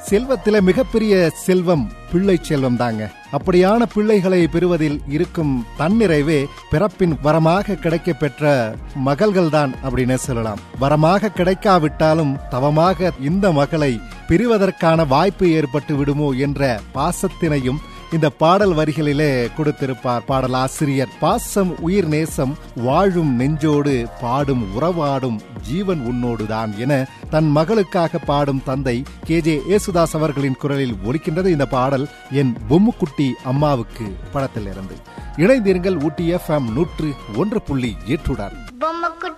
செல்வத்தில மிகப்பெரிய செல்வம் பிள்ளை செல்வம் தாங்க அப்படியான பிள்ளைகளை பெறுவதில் இருக்கும் தன்னிறைவே பிறப்பின் வரமாக கிடைக்க பெற்ற மகள்கள் தான் அப்படின்னு சொல்லலாம் வரமாக கிடைக்காவிட்டாலும் தவமாக இந்த மகளை பிரிவதற்கான வாய்ப்பு ஏற்பட்டு விடுமோ என்ற பாசத்தினையும் இந்த பாடல் வரிகளிலே கொடுத்திருப்பார் பாடல் ஆசிரியர் பாசம் உயிர் நேசம் வாழும் நெஞ்சோடு பாடும் உறவாடும் ஜீவன் உன்னோடுதான் என தன் மகளுக்காக பாடும் தந்தை கே ஜே ஏசுதாஸ் அவர்களின் குரலில் ஒலிக்கின்றது இந்த பாடல் என் பொம்முக்குட்டி அம்மாவுக்கு படத்திலிருந்து இணைந்திருங்கள் ஊட்டி எஃப்எம் நூற்று ஒன்று புள்ளி எட்டுடன் பொம்மை